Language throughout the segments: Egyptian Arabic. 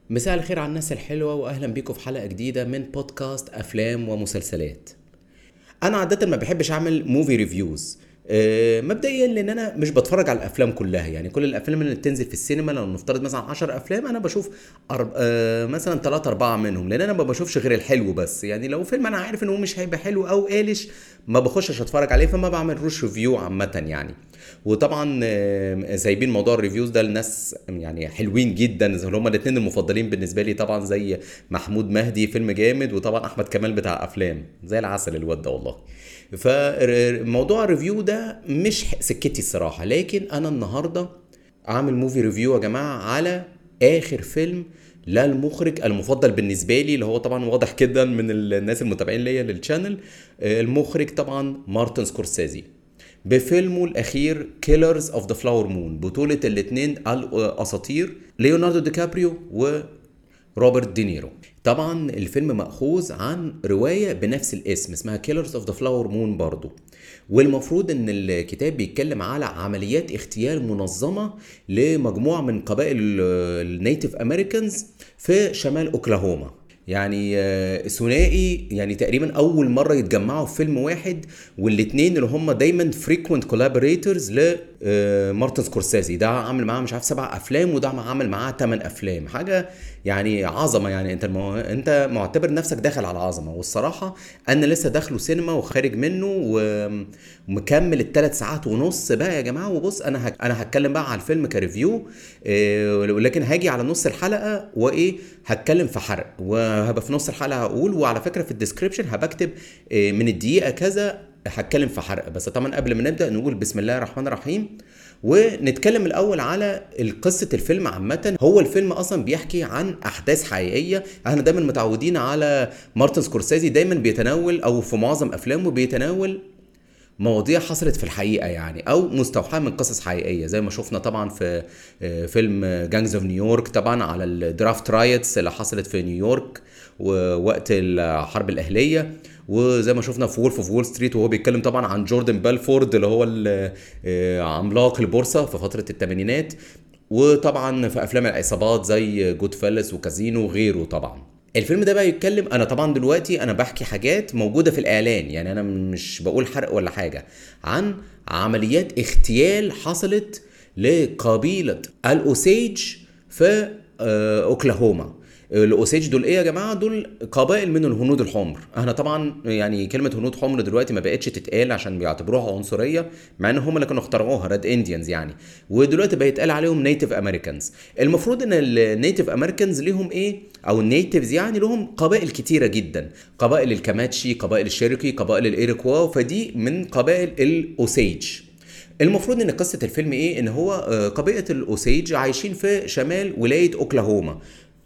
مساء الخير على الناس الحلوة وأهلا بيكم في حلقة جديدة من بودكاست أفلام ومسلسلات أنا عادة ما بحبش أعمل موفي ريفيوز مبدئيا لان انا مش بتفرج على الافلام كلها يعني كل الافلام اللي بتنزل في السينما لو نفترض مثلا 10 افلام انا بشوف أرب... آه مثلا 3 4 منهم لان انا ما بشوفش غير الحلو بس يعني لو فيلم انا عارف ان هو مش هيبقى حلو او قالش ما بخشش اتفرج عليه فما بعملوش ريفيو عامه يعني وطبعا آه، سايبين موضوع الريفيوز ده لناس يعني حلوين جدا اللي هم الاثنين المفضلين بالنسبه لي طبعا زي محمود مهدي فيلم جامد وطبعا احمد كمال بتاع افلام زي العسل الواد ده والله فموضوع الريفيو ده مش سكتي الصراحه لكن انا النهارده عامل موفي ريفيو يا جماعه على اخر فيلم لا المخرج المفضل بالنسبه لي اللي هو طبعا واضح جدا من الناس المتابعين ليا للشانل آه، المخرج طبعا مارتن سكورسيزي بفيلمه الاخير كيلرز اوف ذا فلاور مون بطوله الاثنين الاساطير ليوناردو دي كابريو وروبرت دينيرو طبعا الفيلم مأخوذ عن رواية بنفس الاسم اسمها كيلرز اوف ذا فلاور مون برضو والمفروض ان الكتاب بيتكلم على عمليات اغتيال منظمة لمجموعة من قبائل النيتيف امريكانز في شمال اوكلاهوما يعني آه، ثنائي يعني تقريبا اول مره يتجمعوا في فيلم واحد والاثنين اللي هم دايما فريكوينت كولابوريتورز لمارتن سكورسيزي ده عامل معاه مش عارف سبع افلام وده عامل معاه ثمان افلام حاجه يعني عظمه يعني انت المو... انت معتبر نفسك داخل على العظمه والصراحه انا لسه داخله سينما وخارج منه ومكمل الثلاث ساعات ونص بقى يا جماعه وبص انا هك... انا هتكلم بقى على الفيلم كريفيو إيه ولكن هاجي على نص الحلقه وايه هتكلم في حرق وهبقى في نص الحلقه هقول وعلى فكره في الديسكربشن هبكتب إيه من الدقيقه كذا هتكلم في حرق بس طبعا قبل ما نبدا نقول بسم الله الرحمن الرحيم ونتكلم الاول على قصه الفيلم عامه هو الفيلم اصلا بيحكي عن احداث حقيقيه احنا دايما متعودين على مارتن سكورسيزي دايما بيتناول او في معظم افلامه بيتناول مواضيع حصلت في الحقيقه يعني او مستوحاه من قصص حقيقيه زي ما شفنا طبعا في آه، فيلم جانجز اوف نيويورك طبعا على الدرافت رايتس اللي حصلت في نيويورك ووقت الحرب الاهليه وزي ما شفنا في وولف اوف وول ستريت وهو بيتكلم طبعا عن جوردن بلفورد اللي هو آه، عملاق البورصه في فتره الثمانينات وطبعا في افلام العصابات زي جود فيلس وكازينو وغيره طبعا الفيلم ده بقى يتكلم انا طبعا دلوقتي انا بحكي حاجات موجوده في الاعلان يعني انا مش بقول حرق ولا حاجه عن عمليات اغتيال حصلت لقبيله الاوسيج في آه، اوكلاهوما الاوسيج دول ايه يا جماعه دول قبائل من الهنود الحمر احنا طبعا يعني كلمه هنود حمر دلوقتي ما بقتش تتقال عشان بيعتبروها عنصريه مع ان هم اللي كانوا اخترعوها ريد انديانز يعني ودلوقتي بيتقال عليهم نيتيف امريكانز المفروض ان النيتيف امريكانز ليهم ايه او النيتيفز يعني لهم قبائل كتيره جدا قبائل الكاماتشي قبائل الشيركي قبائل الايريكوا فدي من قبائل الاوسيج المفروض ان قصه الفيلم ايه ان هو آه، قبيله الاوسيج عايشين في شمال ولايه اوكلاهوما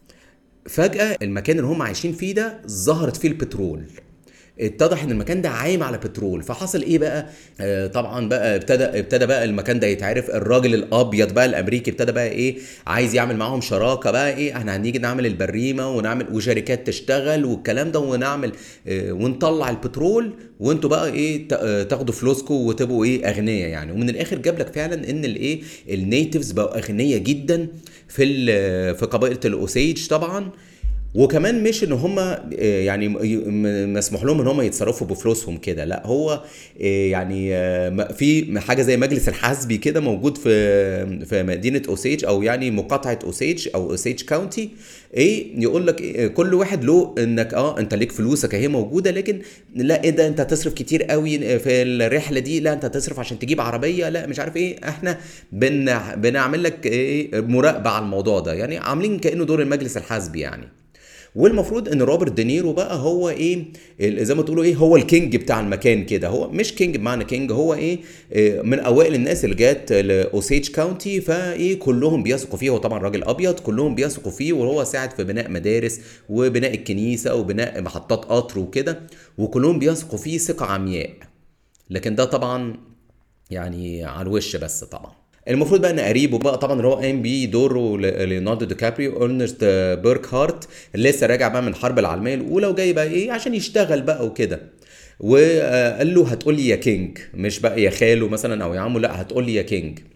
فجأة المكان اللي هم عايشين فيه ده ظهرت فيه البترول اتضح ان المكان ده عايم على بترول فحصل ايه بقى آه طبعا بقى ابتدى ابتدى بقى المكان ده يتعرف الراجل الابيض بقى الامريكي ابتدى بقى ايه عايز يعمل معاهم شراكه بقى ايه احنا هنيجي نعمل البريمه ونعمل وشركات تشتغل والكلام ده ونعمل آه ونطلع البترول وانتوا بقى ايه آه، تاخدوا فلوسكم وتبقوا ايه اغنياء يعني ومن الاخر جاب لك فعلا ان الايه النيتيفز بقوا اغنياء جدا في في قبيله الاوسيج طبعا وكمان مش ان هم آه، يعني مسموح لهم ان هم يتصرفوا بفلوسهم كده لا هو آه، يعني آه، في حاجه زي مجلس الحزبي كده موجود في في مدينه اوسيج او يعني مقاطعه اوسيج او اوسيج كاونتي ايه يقول لك إيه كل واحد له انك اه انت ليك فلوسك اهي موجوده لكن لا ايه ده انت هتصرف كتير قوي في الرحله دي لا انت هتصرف عشان تجيب عربيه لا مش عارف ايه احنا بن بنعمل لك ايه مراقبه على الموضوع ده يعني عاملين كانه دور المجلس الحزبي يعني والمفروض ان روبرت دينيرو بقى هو ايه زي ما تقولوا ايه هو الكينج بتاع المكان كده هو مش كينج بمعنى كينج هو ايه آه، من اوائل الناس اللي جت لاوسيج كاونتي فايه كلهم بيثقوا فيه هو طبعا راجل ابيض كلهم بيثقوا فيه وهو ساعد في بناء مدارس وبناء الكنيسه وبناء محطات قطر وكده وكلهم بيثقوا فيه ثقه عمياء لكن ده طبعا يعني على الوش بس طبعا المفروض بقى ان قريبه بقى طبعا اللي هو قايم بيه دوره ليوناردو دي كابريو ارنست بيرك هارت لسه راجع بقى من الحرب العالميه الاولى وجاي بقى ايه عشان يشتغل بقى وكده وقال له هتقول لي يا كينج مش بقى يا خاله مثلا او يا عمو لا هتقول لي يا كينج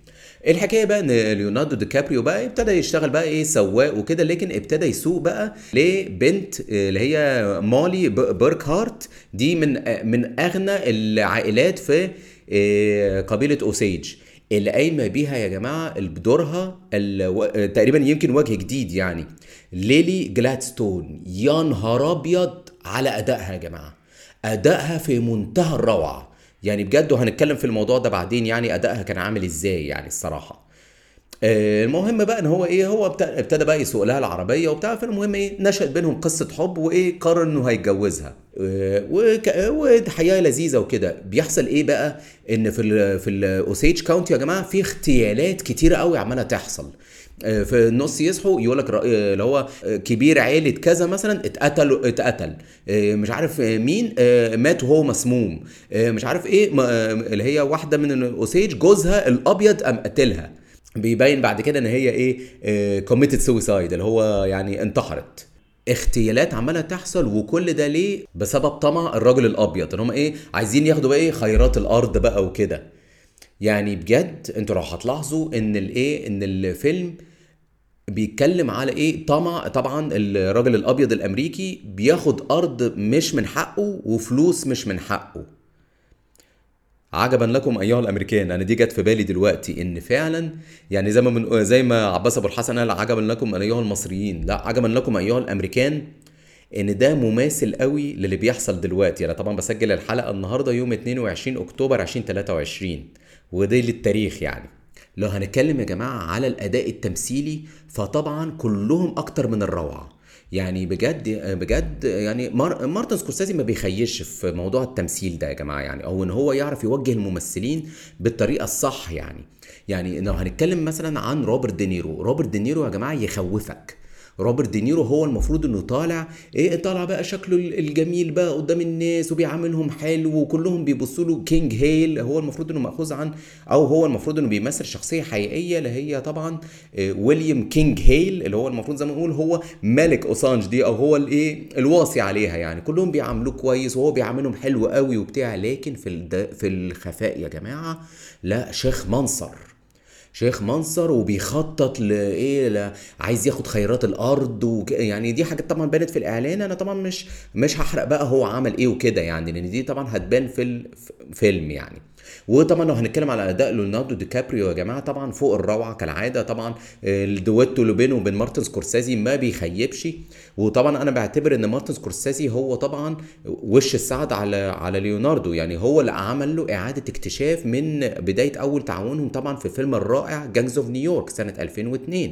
الحكايه بقى ان ليوناردو دي كابريو بقى ابتدى يشتغل بقى ايه سواق وكده لكن ابتدى يسوق بقى لبنت اللي هي مالي بيرك هارت دي من من اغنى العائلات في إيه، قبيله اوسيج اللي قايمه بيها يا جماعه بدورها ال- تقريبا يمكن وجه جديد يعني ليلي جلادستون يا نهار ابيض على ادائها يا جماعه ادائها في منتهى الروعه يعني بجد وهنتكلم في الموضوع ده بعدين يعني ادائها كان عامل ازاي يعني الصراحه آه، المهم بقى ان هو ايه هو ابت- ابتدى بقى يسوق لها العربيه وبتاع فالمهم ايه نشأت بينهم قصه حب وايه قرر انه هيتجوزها آه، وك- وحياه لذيذه وكده بيحصل ايه بقى ان في ال في الاوسيج كاونتي يا جماعه في اغتيالات كتيره قوي عماله تحصل آه، في النص يصحوا يقول لك اللي هو آه، كبير عيله كذا مثلا اتقتل اتقتل آه، مش عارف آه، مين آه، مات وهو مسموم آه، مش عارف ايه ما- آه، اللي هي واحده من الاوسيج جوزها الابيض قام قتلها بيبين بعد كده ان هي ايه كوميتد سويسايد اللي هو يعني انتحرت اغتيالات عماله تحصل وكل ده ليه بسبب طمع الراجل الابيض ان هم ايه عايزين ياخدوا بقى ايه خيرات الارض بقى وكده يعني بجد انتوا لو هتلاحظوا ان الايه ان الفيلم بيتكلم على ايه طمع طبعا الراجل الابيض الامريكي بياخد ارض مش من حقه وفلوس مش من حقه عجبا لكم ايها الامريكان انا دي جت في بالي دلوقتي ان فعلا يعني زي ما من زي ما عباس ابو الحسن قال عجبا لكم ايها المصريين لا عجبا لكم ايها الامريكان ان ده مماثل قوي للي بيحصل دلوقتي انا طبعا بسجل الحلقه النهارده يوم 22 اكتوبر 2023 ودي للتاريخ يعني لو هنتكلم يا جماعه على الاداء التمثيلي فطبعا كلهم اكتر من الروعه يعني بجد بجد يعني مار مارتن سكورسيزي ما بيخيش في موضوع التمثيل ده يا جماعه يعني او ان هو يعرف يوجه الممثلين بالطريقه الصح يعني يعني لو هنتكلم مثلا عن روبرت دينيرو روبرت دينيرو يا جماعه يخوفك روبرت دينيرو هو المفروض انه طالع ايه طالع بقى شكله الجميل بقى قدام الناس وبيعاملهم حلو وكلهم بيبصوا له كينج هيل هو المفروض انه ماخوذ عن او هو المفروض انه بيمثل شخصيه حقيقيه اللي هي طبعا آه، ويليام كينج هيل اللي هو المفروض زي ما نقول هو ملك اوسانج دي او هو الايه الواصي عليها يعني كلهم بيعاملوه كويس وهو بيعاملهم حلو قوي وبتاع لكن في الد... في الخفاء يا جماعه لا شيخ منصر شيخ منصر وبيخطط لايه ل... عايز ياخد خيرات الارض وك... يعني دي حاجات طبعا بانت في الاعلان انا طبعا مش مش هحرق بقى هو عمل ايه وكده يعني لان دي طبعا هتبان في الفيلم يعني وطبعا لو هنتكلم على اداء ليوناردو دي كابريو يا جماعه طبعا فوق الروعه كالعاده طبعا الدويتو اللي بينه وبين مارتن سكورسيزي ما بيخيبش وطبعا انا بعتبر ان مارتن سكورسيزي هو طبعا وش السعد على على ليوناردو يعني هو اللي عمل له اعاده اكتشاف من بدايه اول تعاونهم طبعا في الفيلم الرائع جانجز اوف نيويورك سنه 2002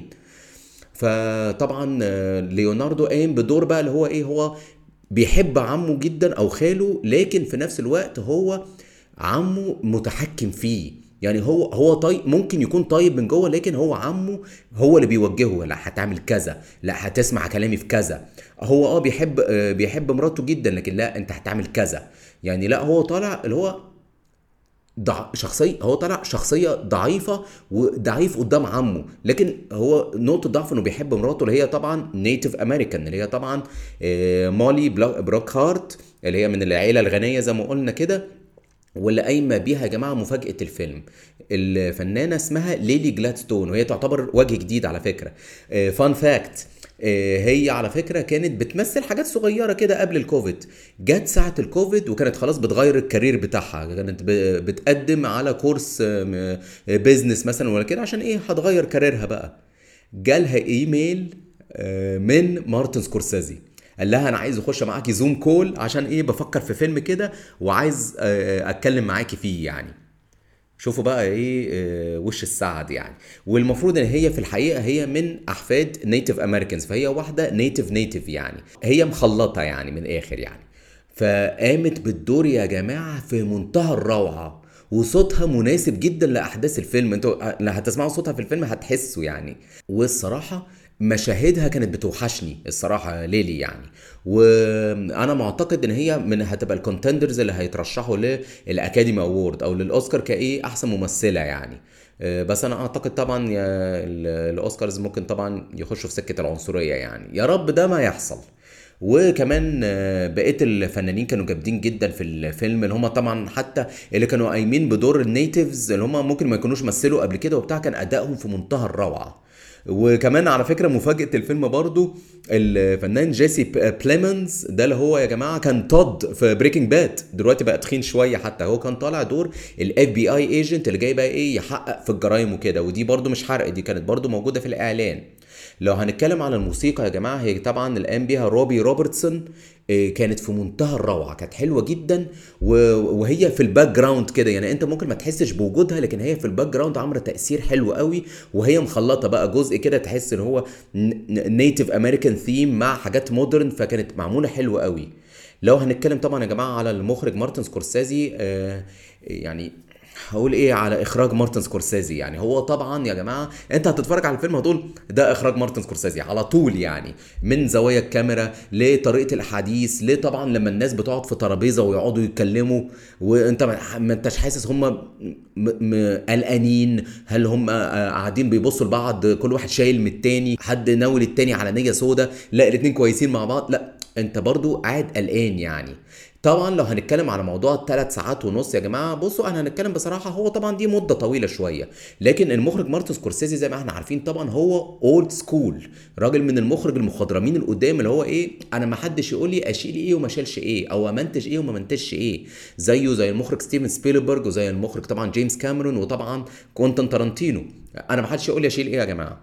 فطبعا آه، ليوناردو قايم بدور بقى اللي هو ايه هو بيحب عمه جدا او خاله لكن في نفس الوقت هو عمه متحكم فيه يعني هو هو طيب ممكن يكون طيب من جوه لكن هو عمه هو اللي بيوجهه لا هتعمل كذا لا هتسمع كلامي في كذا هو اه بيحب آه، بيحب مراته جدا لكن لا انت هتعمل كذا يعني لا هو طالع اللي هو ضع... شخصية هو طلع شخصية ضعيفة وضعيف قدام عمه لكن هو نقطة ضعف انه بيحب مراته اللي هي طبعا نيتيف امريكان اللي هي طبعا آه، مالي بلا- بروك هارت اللي هي من العيلة الغنية زي ما قلنا كده واللي قايمه بيها يا جماعه مفاجاه الفيلم الفنانه اسمها ليلي جلادستون وهي تعتبر وجه جديد على فكره فان فاكت هي على فكره كانت بتمثل حاجات صغيره كده قبل الكوفيد جت ساعه الكوفيد وكانت خلاص بتغير الكارير بتاعها كانت ب- بتقدم على كورس بيزنس مثلا ولا كده عشان ايه هتغير كاريرها بقى جالها ايميل آه، من مارتن سكورسيزي قال لها انا عايز اخش معاكي زوم كول عشان ايه بفكر في فيلم كده وعايز آه، اتكلم معاكي فيه يعني شوفوا بقى ايه آه، وش السعد يعني والمفروض ان هي في الحقيقه هي من احفاد نيتيف امريكانز فهي واحده نيتيف نيتيف يعني هي مخلطه يعني من الاخر يعني فقامت بالدور يا جماعه في منتهى الروعه وصوتها مناسب جدا لاحداث الفيلم انتوا لا هتسمعوا صوتها في الفيلم هتحسوا يعني والصراحه مشاهدها كانت بتوحشني الصراحه ليلي يعني وانا معتقد ان هي من هتبقى الكونتندرز اللي هيترشحوا للاكاديمي اوورد او للاوسكار كايه احسن ممثله يعني آه، بس انا اعتقد طبعا يا ال- الاوسكارز ممكن طبعا يخشوا في سكه العنصريه يعني يا رب ده ما يحصل وكمان آه، بقيه الفنانين كانوا جامدين جدا في الفيلم اللي هم طبعا حتى اللي كانوا قايمين بدور النيتيفز اللي هم ممكن ما يكونوش مثلوا قبل كده وبتاع كان ادائهم في منتهى الروعه وكمان على فكره مفاجاه الفيلم برضو الفنان جيسي بليمنز ده اللي هو يا جماعه كان تود في بريكنج باد دلوقتي بقى تخين شويه حتى هو كان طالع دور الاف بي اي ايجنت اللي جاي بقى ايه يحقق في الجرايم وكده ودي برضو مش حرق دي كانت برضو موجوده في الاعلان لو هنتكلم على الموسيقى يا جماعه هي طبعا اللي قام بيها روبي روبرتسون إيه، كانت في منتهى الروعه كانت حلوه جدا و- وهي في الباك جراوند كده يعني انت ممكن ما تحسش بوجودها لكن هي في الباك جراوند عامله تاثير حلو قوي وهي مخلطه بقى جزء كده تحس ان هو نيتيف امريكان ثيم مع حاجات مودرن فكانت معموله حلوه قوي لو هنتكلم طبعا يا جماعه على المخرج مارتن سكورسيزي آه يعني هقول ايه على اخراج مارتن سكورسيزي يعني هو طبعا يا جماعه انت هتتفرج على الفيلم هتقول ده اخراج مارتن سكورسيزي على طول يعني من زوايا الكاميرا لطريقه الحديث ليه طبعا لما الناس بتقعد في ترابيزه ويقعدوا يتكلموا وانت ما ما انتش حاسس هم م- م- قلقانين هل هم آه، قاعدين بيبصوا لبعض كل واحد شايل من التاني حد ناول التاني على نيه سودا لا الاتنين كويسين مع بعض لا انت برضو قاعد قلقان يعني طبعا لو هنتكلم على موضوع الثلاث ساعات ونص يا جماعه بصوا انا هنتكلم بصراحه هو طبعا دي مده طويله شويه لكن المخرج مارتن سكورسيزي زي ما احنا عارفين طبعا هو اولد سكول راجل من المخرج المخضرمين القدام اللي هو ايه انا ما حدش يقول لي اشيل ايه وما اشيلش ايه او امنتج ايه وما منتجش ايه زيه زي المخرج ستيفن سبيلبرج وزي المخرج طبعا جيمس كاميرون وطبعا كوينتن تارانتينو انا ما حدش يقول لي اشيل ايه يا جماعه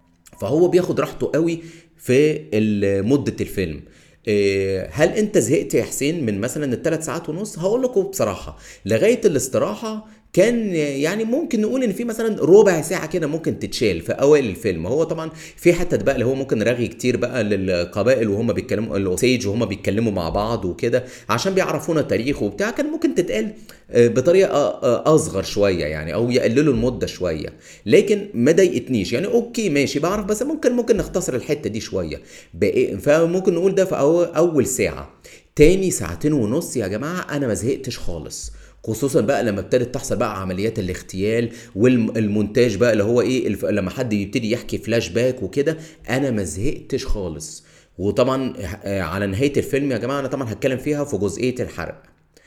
فهو بياخد راحته قوي في ال- مده الفيلم إيه، هل انت زهقت يا حسين من مثلا الثلاث ساعات ونص هقول لكم بصراحه لغايه الاستراحه كان يعني ممكن نقول ان في مثلا ربع ساعه كده ممكن تتشال في اوائل الفيلم هو طبعا في حته بقى اللي هو ممكن رغي كتير بقى للقبائل وهم بيتكلموا الاوسيج وهم بيتكلموا مع بعض وكده عشان بيعرفونا تاريخ وبتاع كان ممكن تتقال آه، بطريقه آه، اصغر شويه يعني او يقللوا المده شويه لكن ما ضايقتنيش يعني اوكي ماشي بعرف بس ممكن ممكن نختصر الحته دي شويه بقى- فممكن نقول ده في أول, اول ساعه تاني ساعتين ونص يا جماعه انا ما زهقتش خالص خصوصا بقى لما ابتدت تحصل بقى عمليات الاغتيال والمونتاج بقى اللي هو ايه الف... لما حد يبتدي يحكي فلاش باك وكده انا ما زهقتش خالص وطبعا آه، على نهايه الفيلم يا جماعه انا طبعا هتكلم فيها في جزئيه الحرق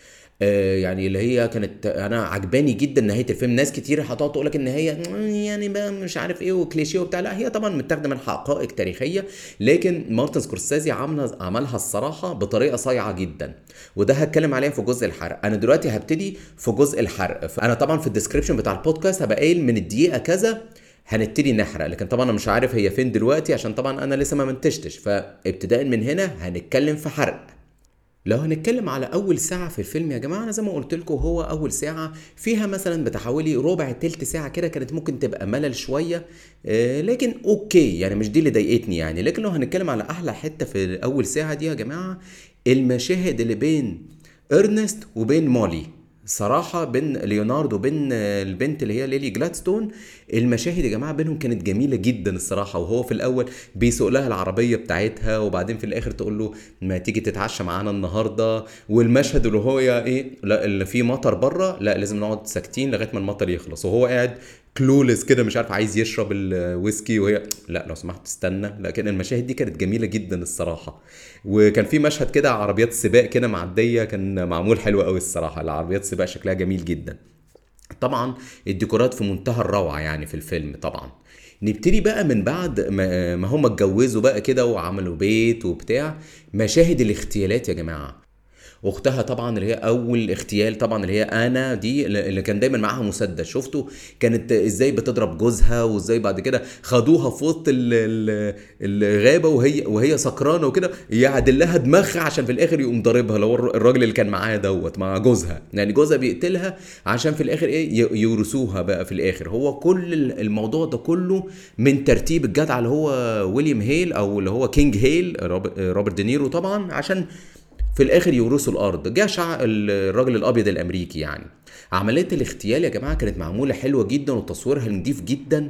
آه، يعني اللي هي كانت انا عجباني جدا نهايه الفيلم ناس كتير هتقعد تقول لك ان هي يعني بقى مش عارف ايه وكليشيه وبتاع لا هي طبعا متاخده من حقائق تاريخيه لكن مارتن سكورسيزي عملها عملها الصراحه بطريقه صايعه جدا وده هتكلم عليها في جزء الحرق انا دلوقتي هبتدي في جزء الحرق انا طبعا في الديسكربشن بتاع البودكاست هبقى قايل من الدقيقه كذا هنبتدي نحرق لكن طبعا انا مش عارف هي فين دلوقتي عشان طبعا انا لسه ما منتجتش فابتداء من هنا هنتكلم في حرق لو هنتكلم على اول ساعه في الفيلم يا جماعه انا زي ما قلت لكم هو اول ساعه فيها مثلا بتاع حوالي ربع تلت ساعه كده كانت ممكن تبقى ملل شويه آه، لكن اوكي يعني مش دي اللي ضايقتني يعني لكن لو هنتكلم على احلى حته في اول ساعه دي يا جماعه المشاهد اللي بين ارنست وبين مولي صراحة بين ليوناردو وبين البنت اللي هي ليلي جلادستون المشاهد يا جماعة بينهم كانت جميلة جدا الصراحة وهو في الأول بيسوق لها العربية بتاعتها وبعدين في الآخر تقول له ما تيجي تتعشى معانا النهاردة والمشهد اللي هو إيه لا اللي فيه مطر بره لا لازم نقعد ساكتين لغاية ما المطر يخلص وهو قاعد كلولس كده مش عارف عايز يشرب الويسكي وهي لا لو سمحت استنى لكن المشاهد دي كانت جميله جدا الصراحه وكان في مشهد كده عربيات سباق كده معديه كان معمول حلو قوي الصراحه العربيات سباق شكلها جميل جدا طبعا الديكورات في منتهى الروعه يعني في الفيلم طبعا نبتدي بقى من بعد ما ما هم اتجوزوا بقى كده وعملوا بيت وبتاع مشاهد الاغتيالات يا جماعه اختها طبعا اللي هي اول اغتيال طبعا اللي هي انا دي اللي كان دايما معاها مسدس شفتوا كانت ازاي بتضرب جوزها وازاي بعد كده خدوها في وسط ال- ال- الغابه وهي وهي سكرانه وكده يعدل لها دماغها عشان في الاخر يقوم ضاربها لو الراجل اللي كان معاها دوت مع جوزها يعني جوزها بيقتلها عشان في الاخر ايه ي- يورثوها بقى في الاخر هو كل ال- الموضوع ده كله من ترتيب الجدع اللي هو ويليام هيل او اللي هو كينج هيل روب- روبرت دينيرو طبعا عشان في الاخر يورثوا الارض جه شع الراجل الابيض الامريكي يعني عمليه الاغتيال يا جماعه كانت معموله حلوه جدا وتصويرها نضيف جدا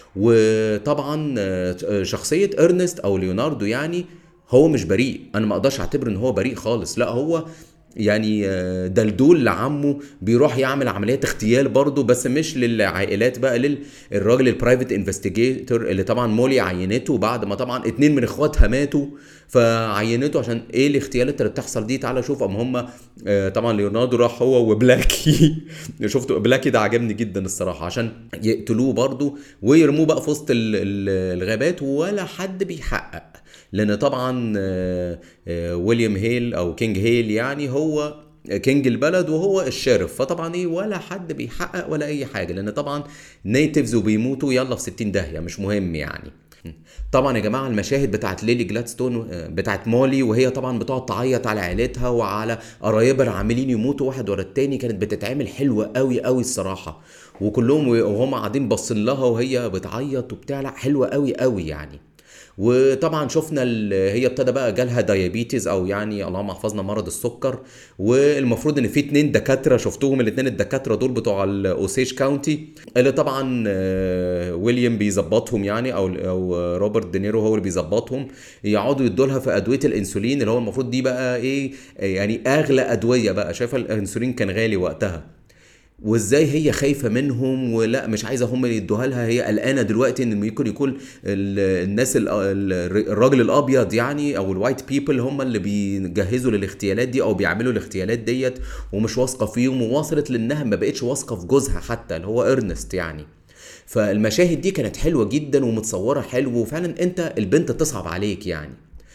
وطبعا آه، شخصيه ارنست او ليوناردو يعني هو مش بريء انا ما اقدرش اعتبر ان هو بريء خالص لا هو يعني آه، دلدول لعمه بيروح يعمل عمليات اغتيال برضه بس مش للعائلات بقى للراجل البرايفت انفستيجيتور اللي طبعا مولي عينته بعد ما طبعا اتنين من اخواتها ماتوا فعينته عشان ايه الاغتيالات اللي بتحصل دي تعالى شوف ام هم آه، طبعا ليوناردو راح هو وبلاكي شفت بلاكي ده عجبني جدا الصراحه عشان يقتلوه برضه ويرموه بقى في وسط الغابات ولا حد بيحقق لان طبعا آه، آه، ويليام هيل او كينج هيل يعني هو كينج البلد وهو الشرف فطبعا ايه ولا حد بيحقق ولا اي حاجه لان طبعا نيتيفز وبيموتوا يلا في 60 داهيه مش مهم يعني طبعا يا جماعه المشاهد بتاعت ليلي جلادستون آه، بتاعت مولي وهي طبعا بتقعد تعيط على عيلتها وعلى قرايبها عاملين يموتوا واحد ورا التاني كانت بتتعمل حلوه قوي قوي الصراحه وكلهم وهم قاعدين باصين لها وهي بتعيط وبتاع لا حلوه قوي قوي يعني وطبعا شفنا هي ابتدى بقى جالها دايابيتيز او يعني اللهم احفظنا مرض السكر والمفروض ان في اتنين دكاتره شفتهم الاتنين الدكاتره دول بتوع الاوسيج كاونتي اللي طبعا آه، ويليام بيظبطهم يعني او او روبرت دينيرو هو اللي بيظبطهم يقعدوا يدوا لها في ادويه الانسولين اللي هو المفروض دي بقى ايه يعني اغلى ادويه بقى شايفه الانسولين كان غالي وقتها وازاي هي خايفه منهم ولا مش عايزه هم يدوها لها هي قلقانه دلوقتي ان ممكن يكون الناس الراجل الابيض يعني او الوايت بيبل هم اللي بيجهزوا للاغتيالات دي او بيعملوا الاغتيالات ديت ومش واثقه فيهم ووصلت لانها ما بقتش واثقه في جوزها حتى اللي هو ارنست يعني فالمشاهد دي كانت حلوه جدا ومتصوره حلو وفعلا انت البنت تصعب عليك يعني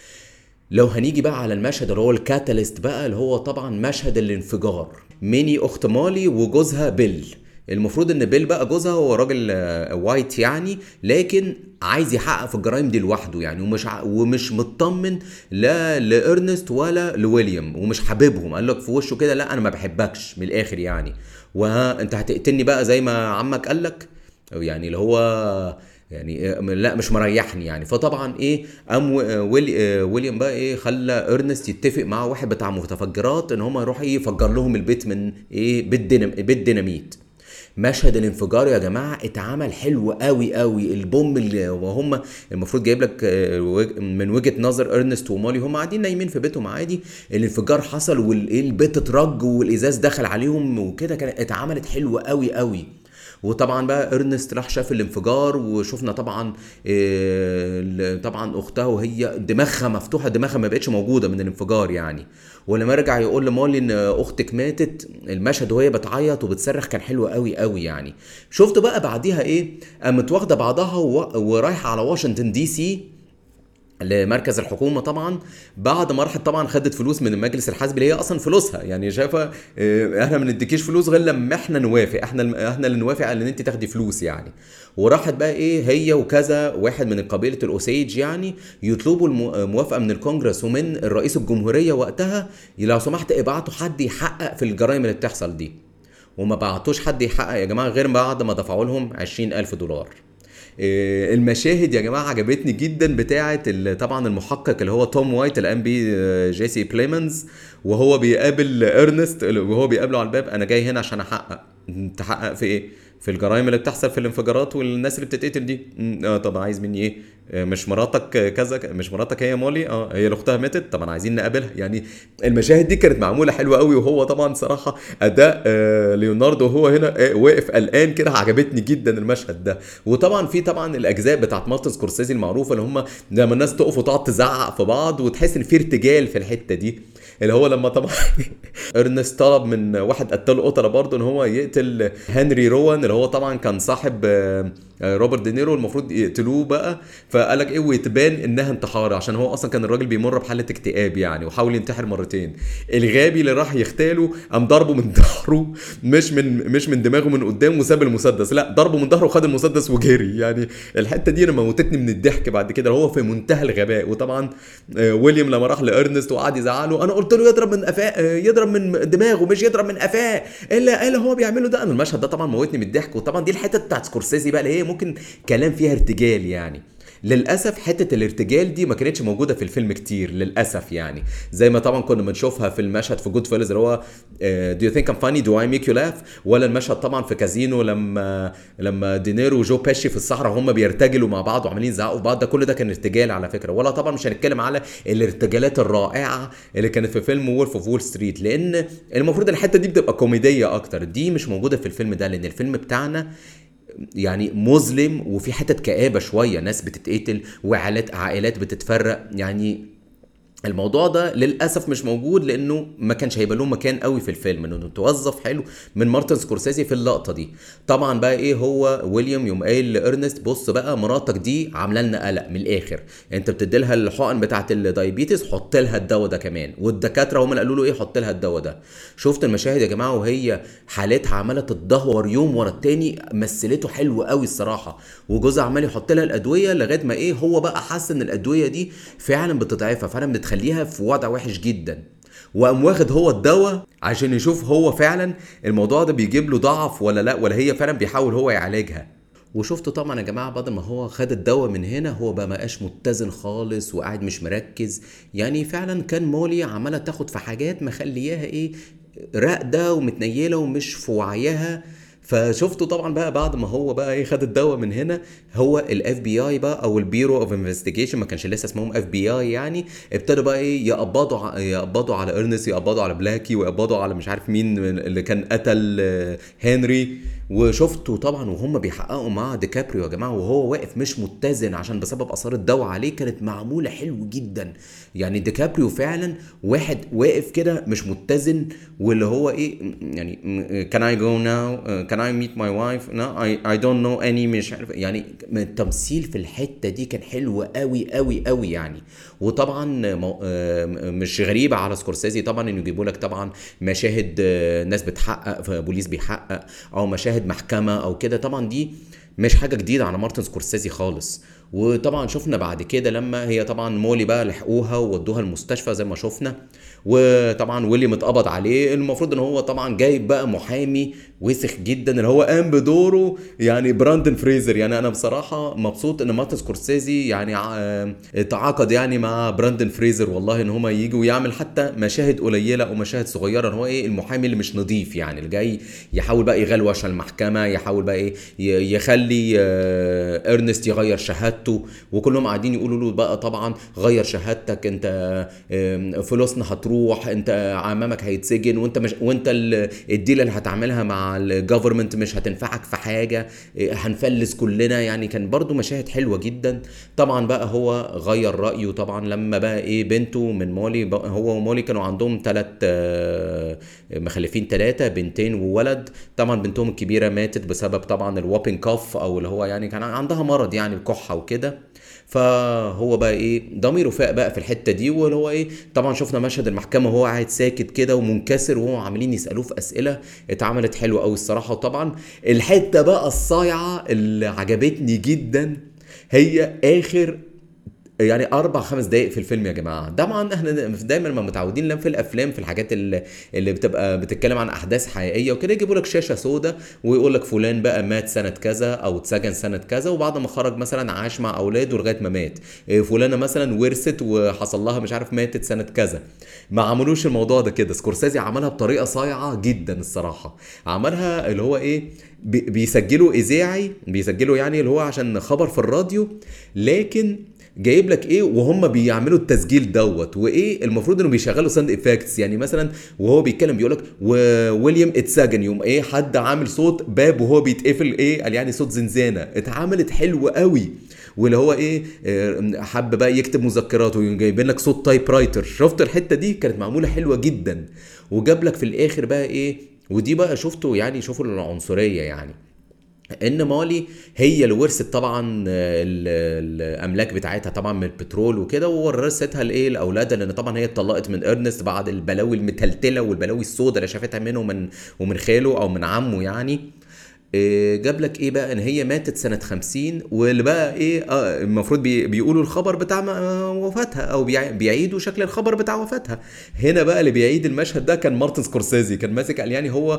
لو هنيجي بقى على المشهد اللي هو الكاتاليست بقى اللي هو طبعا مشهد الانفجار ميني اخت مالي وجوزها بيل المفروض ان بيل بقى جوزها هو راجل وايت يعني لكن عايز يحقق في الجرائم دي لوحده يعني ومش ع... ومش مطمن لا لارنست ولا لويليام ومش حاببهم قال لك في وشه كده لا انا ما بحبكش من الاخر يعني وها انت هتقتلني بقى زي ما عمك قال لك يعني اللي هو يعني آه، لا مش مريحني يعني فطبعا ايه قام آه، ويليام بقى ايه خلى ارنست يتفق مع واحد بتاع متفجرات ان هم يروح ايه يفجر لهم البيت من ايه بيت ديناميت مشهد الانفجار يا جماعه اتعمل حلو قوي قوي البوم اللي وهم المفروض جايب لك آه، من وجهه نظر ارنست ومالي هم قاعدين نايمين في بيتهم عادي الانفجار حصل والبيت اترج والازاز دخل عليهم وكده كانت اتعملت حلوه قوي قوي وطبعا بقى ارنست راح شاف الانفجار وشفنا طبعا آه، طبعا اختها وهي دماغها مفتوحه دماغها ما بقتش موجوده من الانفجار يعني ولما رجع يقول لمولي ان اختك ماتت المشهد وهي بتعيط وبتصرخ كان حلو قوي قوي يعني شفت بقى بعديها ايه قامت واخده بعضها ورايحه على واشنطن دي سي لمركز الحكومه طبعا بعد ما راحت طبعا خدت فلوس من المجلس الحزبي اللي هي اصلا فلوسها يعني شايفه آه، احنا ما نديكيش فلوس غير لما احنا نوافق احنا احنا اللي نوافق على ان انت تاخدي فلوس يعني وراحت بقى ايه هي وكذا واحد من قبيله الاوسيج يعني يطلبوا الموافقه من الكونجرس ومن الرئيس الجمهوريه وقتها لو سمحت ابعتوا حد يحقق في الجرائم اللي بتحصل دي وما بعتوش حد يحقق يا جماعه غير بعد ما دفعوا لهم 20000 دولار آه، المشاهد يا جماعه عجبتني جدا بتاعه طبعا المحقق اللي هو توم وايت الان بي آه، جيسي بليمنز وهو بيقابل ارنست وهو بيقابله على الباب انا جاي هنا عشان احقق تحقق في ايه في الجرائم اللي بتحصل في الانفجارات والناس اللي بتتقتل دي اه طب عايز مني ايه آه، مش مراتك كذا مش مراتك هي مولي اه هي اللي اختها ماتت طبعا عايزين نقابلها يعني المشاهد دي كانت معموله حلوه قوي وهو طبعا صراحه اداء آه ليوناردو وهو هنا آه واقف قلقان كده عجبتني جدا المشهد ده وطبعا في طبعا الاجزاء بتاعت مارتن سكورسيزي المعروفه اللي هم لما الناس تقف وتقعد تزعق في بعض وتحس ان في ارتجال في الحته دي اللي هو لما طبعا ارنست طلب من واحد قتال قتله برضه ان هو يقتل هنري روان اللي هو طبعا كان صاحب آه، آه، روبرت دينيرو المفروض يقتلوه بقى فقال لك ايه ويتبان انها انتحار عشان هو اصلا كان الراجل بيمر بحاله اكتئاب يعني وحاول ينتحر مرتين الغابي اللي راح يغتاله قام ضربه من ظهره مش من مش من دماغه من قدام وساب المسدس لا ضربه من ظهره وخد المسدس وجري يعني الحته دي انا موتتني من الضحك بعد كده هو في منتهى الغباء وطبعا آه، ويليام لما راح لارنست وقعد يزعله انا قلت له يضرب من قفاه آه، يضرب من دماغه مش يضرب من قفاه الا ايه اللي هو بيعمله ده انا المشهد ده طبعا موتني من الضحك وطبعا دي الحته بتاعت سكورسيزي بقى اللي هي ممكن كلام فيها ارتجال يعني للاسف حته الارتجال دي ما كانتش موجوده في الفيلم كتير للاسف يعني زي ما طبعا كنا بنشوفها في المشهد في جود فيلز اللي هو دو يو ثينك ام فاني دو اي ميك يو لاف ولا المشهد طبعا في كازينو لما لما دينيرو وجو باشي في الصحراء هم بيرتجلوا مع بعض وعمالين يزعقوا في بعض ده كل ده كان ارتجال على فكره ولا طبعا مش هنتكلم على الارتجالات الرائعه اللي كانت في فيلم وولف اوف وول ستريت لان المفروض الحته دي بتبقى كوميديه اكتر دي مش موجوده في الفيلم ده لان الفيلم بتاعنا يعني مظلم وفي حتت كآبة شوية ناس بتتقتل وعائلات عائلات بتتفرق يعني الموضوع ده للاسف مش موجود لانه ما كانش هيبقى له مكان قوي في الفيلم انه توظف حلو من مارتن سكورسيزي في اللقطه دي طبعا بقى ايه هو ويليام يوم قايل لارنست بص بقى مراتك دي عامله لنا قلق من الاخر انت بتدي لها الحقن بتاعه الدايبيتس حط لها الدواء ده كمان والدكاتره هم اللي قالوا له ايه حط لها الدواء ده شفت المشاهد يا جماعه وهي حالتها عماله تتدهور يوم ورا التاني مثلته حلو قوي الصراحه وجوزها عمال يحط لها الادويه لغايه ما ايه هو بقى حس ان الادويه دي فعلا بتضعفها فعلا بتخليها بتخليها في وضع وحش جدا وقام واخد هو الدواء عشان يشوف هو فعلا الموضوع ده بيجيب له ضعف ولا لا ولا هي فعلا بيحاول هو يعالجها وشفت طبعا يا جماعه بعد ما هو خد الدواء من هنا هو بقى مقاش متزن خالص وقاعد مش مركز يعني فعلا كان مولي عماله تاخد في حاجات مخلياها ايه راقده ومتنيله ومش في وعيها فشفته طبعا بقى بعد ما هو بقى ايه خد الدواء من هنا هو الاف بي اي بقى او البيرو اوف انفستيجيشن ما كانش لسه اسمهم اف بي اي يعني ابتدوا بقى ايه يقبضوا يقبضوا على ارنست يقبضوا على بلاكي ويقبضوا على مش عارف مين اللي كان قتل هنري وشفته طبعا وهم بيحققوا مع ديكابريو يا جماعه وهو واقف مش متزن عشان بسبب اثار الدواء عليه كانت معموله حلو جدا يعني ديكابريو فعلا واحد واقف كده مش متزن واللي هو ايه يعني كان اي جو ناو كان اي ميت ماي وايف نو اي اي دونت نو اني مش عارف يعني التمثيل في الحته دي كان حلو قوي قوي قوي يعني وطبعا مش غريبه على سكورسيزي طبعا انه يجيبوا لك طبعا مشاهد ناس بتحقق بوليس بيحقق او مشاهد محكمه او كده طبعا دي مش حاجه جديده على مارتن سكورسيزي خالص وطبعا شفنا بعد كده لما هي طبعا مولي بقى لحقوها وودوها المستشفى زي ما شفنا وطبعا ويليام اتقبض عليه المفروض ان هو طبعا جايب بقى محامي وسخ جدا اللي هو قام بدوره يعني براندن فريزر يعني انا بصراحه مبسوط ان مارتن سكورسيزي يعني تعاقد يعني مع براندن فريزر والله ان هما يجوا ويعمل حتى مشاهد قليله او مشاهد صغيره ان هو ايه المحامي اللي مش نظيف يعني اللي جاي يحاول بقى يغلوش المحكمه يحاول بقى ايه يخلي ارنست يغير شهادته وكلهم قاعدين يقولوا له بقى طبعا غير شهادتك انت فلوسنا هتروح انت عمامك هيتسجن وانت مش وانت الديل اللي هتعملها مع الجفرمنت مش هتنفعك في حاجه هنفلس كلنا يعني كان برضو مشاهد حلوه جدا طبعا بقى هو غير رايه طبعا لما بقى ايه بنته من مولي هو ومولي كانوا عندهم ثلاث مخلفين ثلاثه بنتين وولد طبعا بنتهم الكبيره ماتت بسبب طبعا الوابين كاف او اللي هو يعني كان عندها مرض يعني الكحه وكده فهو بقى ايه ضميره فاق بقى في الحته دي واللي هو ايه طبعا شفنا مشهد المحكمه وهو قاعد ساكت كده ومنكسر وهو عاملين يسالوه في اسئله اتعملت حلوه قوي الصراحه وطبعا الحته بقى الصايعه اللي عجبتني جدا هي اخر يعني اربع خمس دقائق في الفيلم يا جماعه طبعا احنا دايما ما متعودين لما في الافلام في الحاجات اللي, اللي بتبقى بتتكلم عن احداث حقيقيه وكده يجيبوا لك شاشه سوداء ويقول لك فلان بقى مات سنه كذا او اتسجن سنه كذا وبعد ما خرج مثلا عاش مع اولاده لغايه ما مات فلانه مثلا ورثت وحصل لها مش عارف ماتت سنه كذا ما عملوش الموضوع ده كده سكورسيزي عملها بطريقه صايعه جدا الصراحه عملها اللي هو ايه بيسجلوا اذاعي بيسجلوا يعني اللي هو عشان خبر في الراديو لكن جايب لك ايه وهم بيعملوا التسجيل دوت وايه المفروض انه بيشغلوا ساوند افكتس يعني مثلا وهو بيتكلم بيقول لك وويليام اتسجن يوم ايه حد عامل صوت باب وهو بيتقفل ايه قال يعني صوت زنزانه اتعملت حلو قوي واللي هو ايه حب بقى يكتب مذكراته جايبين لك صوت تايب رايتر شفت الحته دي كانت معموله حلوه جدا وجاب لك في الاخر بقى ايه ودي بقى شفته يعني شوفوا العنصريه يعني ان مالي هي اللي ورثت طبعا الاملاك بتاعتها طبعا من البترول وكده وورثتها لايه لاولادها لان طبعا هي اتطلقت من ارنست بعد البلاوي المتلتله والبلاوي السوداء اللي شافتها منه ومن ومن خاله او من عمه يعني جاب لك ايه بقى ان هي ماتت سنه 50 واللي بقى ايه آه المفروض بي بيقولوا الخبر بتاع وفاتها او بيعيدوا شكل الخبر بتاع وفاتها هنا بقى اللي بيعيد المشهد ده كان مارتن سكورسيزي كان ماسك قال يعني هو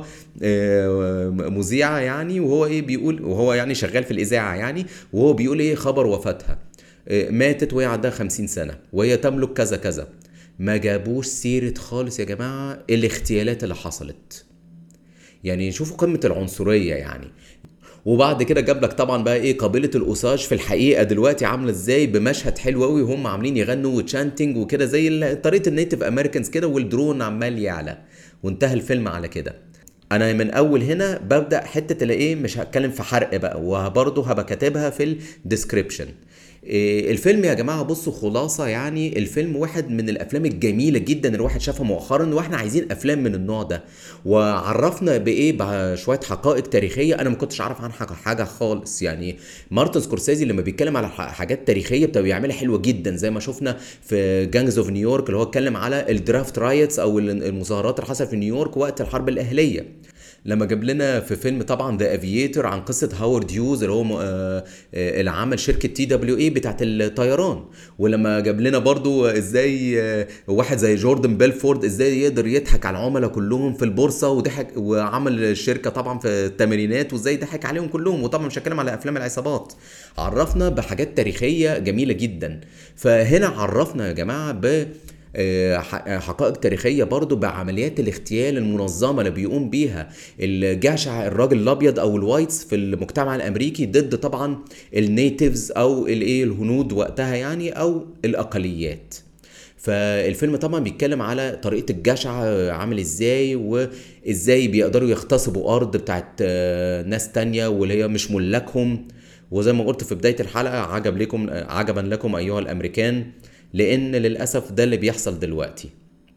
مذيعه يعني وهو ايه بيقول وهو يعني شغال في الاذاعه يعني وهو بيقول ايه خبر وفاتها آه، ماتت وهي عندها 50 سنه وهي تملك كذا كذا ما جابوش سيره خالص يا جماعه الاغتيالات اللي حصلت يعني شوفوا قمه العنصريه يعني وبعد كده جاب لك طبعا بقى ايه قبيله الاوساج في الحقيقه دلوقتي عامله ازاي بمشهد حلو قوي وهم عاملين يغنوا وتشانتنج وكده زي ال- طريقه النيتف امريكانز كده والدرون عمال يعلى وانتهى الفيلم على كده انا من اول هنا ببدا حته الايه مش هتكلم في حرق بقى وبرضه هبقى كاتبها في الديسكريبشن إيه، الفيلم يا جماعه بصوا خلاصه يعني الفيلم واحد من الافلام الجميله جدا اللي الواحد شافها مؤخرا واحنا عايزين افلام من النوع ده وعرفنا بايه بشويه حقائق تاريخيه انا ما كنتش اعرف عنها حاجه خالص يعني مارتن سكورسيزي لما بيتكلم على ح- حاجات تاريخيه بتبقى بيعملها حلوه جدا زي ما شفنا في جانجز اوف نيويورك اللي هو اتكلم على الدرافت رايتس او المظاهرات اللي حصلت في نيويورك وقت الحرب الاهليه لما جاب لنا في فيلم طبعا ذا افييتور عن قصه هاورد هيوز اللي هو م- آه، آه، اللي عمل شركه تي دبليو اي بتاعت الطيران ولما جاب لنا برضو ازاي آه، واحد زي جوردن بيلفورد ازاي يقدر يضحك على العملاء كلهم في البورصه وضحك وعمل الشركه طبعا في الثمانينات وازاي ضحك عليهم كلهم وطبعا مش هتكلم على افلام العصابات عرفنا بحاجات تاريخيه جميله جدا فهنا عرفنا يا جماعه ب آه، ح- آه، حقائق تاريخية برضو بعمليات الاغتيال المنظمة اللي بيقوم بيها الجشع الراجل الأبيض أو الوايتس في المجتمع الأمريكي ضد طبعا النيتيفز أو الإيه الهنود وقتها يعني أو الأقليات فالفيلم طبعا بيتكلم على طريقة الجشع عامل ازاي وازاي بيقدروا يغتصبوا أرض بتاعت آه، ناس تانية واللي هي مش ملاكهم وزي ما قلت في بداية الحلقة عجب لكم عجبا لكم أيها الأمريكان لأن للأسف ده اللي بيحصل دلوقتي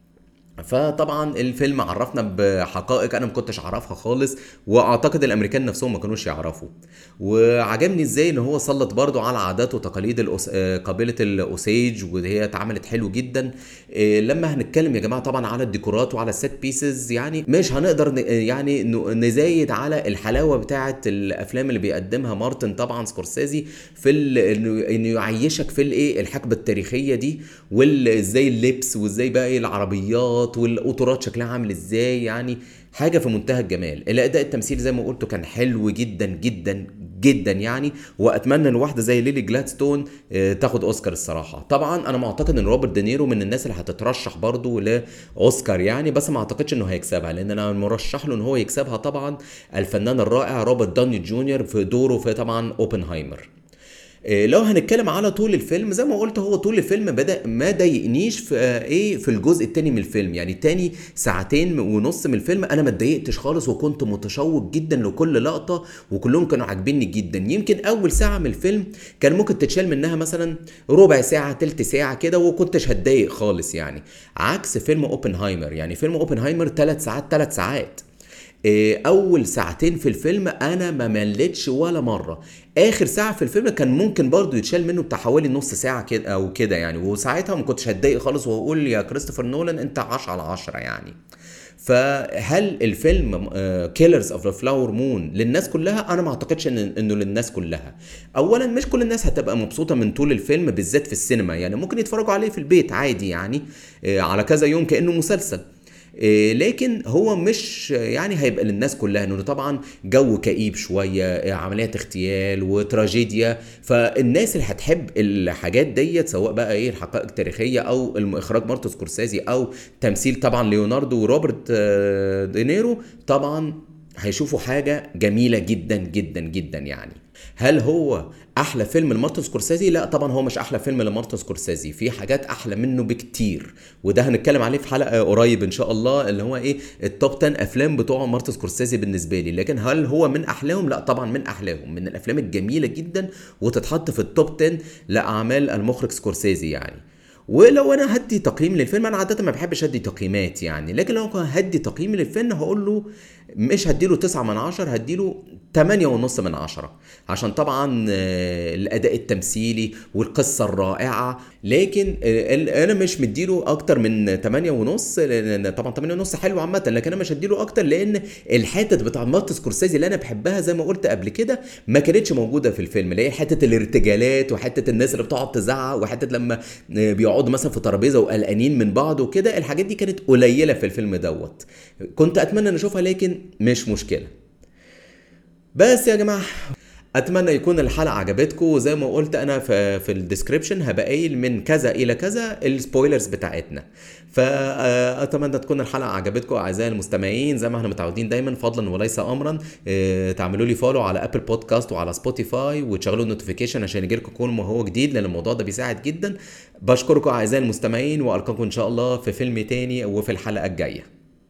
فطبعا الفيلم عرفنا بحقائق انا ما كنتش اعرفها خالص واعتقد الامريكان نفسهم ما كانوش يعرفوا وعجبني ازاي ان هو سلط برضو على عادات وتقاليد الأس... آه، قبيله الاوسيج وهي اتعملت حلو جدا آه، لما هنتكلم يا جماعه طبعا على الديكورات وعلى السيت بيسز يعني مش هنقدر ن... يعني ن- نزايد على الحلاوه بتاعه الافلام اللي بيقدمها مارتن طبعا سكورسيزي في ال... انه إنه يعيشك في الايه الحقبه التاريخيه دي وازاي اللبس وازاي بقى ايه العربيات والقطارات شكلها عامل ازاي يعني حاجه في منتهى الجمال الاداء التمثيلي زي ما قلت كان حلو جدا جدا جدا يعني واتمنى ان واحده زي ليلي جلادستون آه، تاخد اوسكار الصراحه طبعا انا معتقد ان روبرت دينيرو من الناس اللي هتترشح برضو لاوسكار يعني بس ما اعتقدش انه هيكسبها لان انا مرشح له ان هو يكسبها طبعا الفنان الرائع روبرت داني جونيور في دوره في طبعا اوبنهايمر إيه، لو هنتكلم على طول الفيلم زي ما قلت هو طول الفيلم بدا ما ضايقنيش في آه، ايه في الجزء التاني من الفيلم يعني تاني ساعتين ونص من الفيلم انا ما اتضايقتش خالص وكنت متشوق جدا لكل لقطه وكلهم كانوا عاجبيني جدا يمكن اول ساعه من الفيلم كان ممكن تتشال منها مثلا ربع ساعه تلت ساعه كده وكنتش هتضايق خالص يعني عكس فيلم اوبنهايمر يعني فيلم اوبنهايمر ثلاث ساعات ثلاث ساعات إيه، اول ساعتين في الفيلم انا ما مليتش ولا مره اخر ساعه في الفيلم كان ممكن برضو يتشال منه بتاع حوالي نص ساعه كده او كده يعني وساعتها ما كنتش هتضايق خالص واقول يا كريستوفر نولان انت 10 على 10 يعني فهل الفيلم كيلرز اوف ذا فلاور مون للناس كلها انا ما اعتقدش ان انه للناس كلها اولا مش كل الناس هتبقى مبسوطه من طول الفيلم بالذات في السينما يعني ممكن يتفرجوا عليه في البيت عادي يعني آه، على كذا يوم كانه مسلسل إيه، لكن هو مش يعني هيبقى للناس كلها انه طبعا جو كئيب شويه إيه، عمليات اغتيال وتراجيديا فالناس اللي هتحب الحاجات ديت سواء بقى ايه الحقائق التاريخيه او الم- اخراج مارتن سكورسيزي او تمثيل طبعا ليوناردو وروبرت آه، دينيرو طبعا هيشوفوا حاجه جميله جدا جدا جدا يعني هل هو احلى فيلم لمارتن سكورسيزي لا طبعا هو مش احلى فيلم لمارتن سكورسيزي في حاجات احلى منه بكتير وده هنتكلم عليه في حلقه قريب ان شاء الله اللي هو ايه التوب 10 افلام بتوع مارتن سكورسيزي بالنسبه لي لكن هل هو من احلاهم لا طبعا من احلاهم من الافلام الجميله جدا وتتحط في التوب 10 لاعمال المخرج سكورسيزي يعني ولو انا هدي تقييم للفيلم انا عاده ما بحبش ادي تقييمات يعني لكن لو هدي تقييم للفيلم هقول له مش هديله 9 من 10 هديله 8 ونص من 10 عشان طبعا آه، الاداء التمثيلي والقصه الرائعه لكن آه، ال- انا مش مديله اكتر من 8 ونص لان طبعا 8 ونص حلو عامه لكن انا مش هديله اكتر لان الحتت بتاع مارتن سكورسيزي اللي انا بحبها زي ما قلت قبل كده ما كانتش موجوده في الفيلم اللي هي حته الارتجالات وحته الناس اللي بتقعد تزعق وحته لما آه، بيقعدوا مثلا في ترابيزه وقلقانين من بعض وكده الحاجات دي كانت قليله في الفيلم دوت كنت اتمنى ان اشوفها لكن مش مشكله بس يا جماعه اتمنى يكون الحلقه عجبتكم وزي ما قلت انا في, في الديسكريبشن هبقى قايل من كذا الى كذا السبويلرز بتاعتنا فاتمنى تكون الحلقه عجبتكم اعزائي المستمعين زي ما احنا متعودين دايما فضلا وليس امرا اه تعملوا لي فولو على ابل بودكاست وعلى سبوتيفاي وتشغلوا النوتيفيكيشن عشان يجيلكم كل ما هو جديد لان الموضوع ده بيساعد جدا بشكركم اعزائي المستمعين والقاكم ان شاء الله في فيلم تاني وفي الحلقه الجايه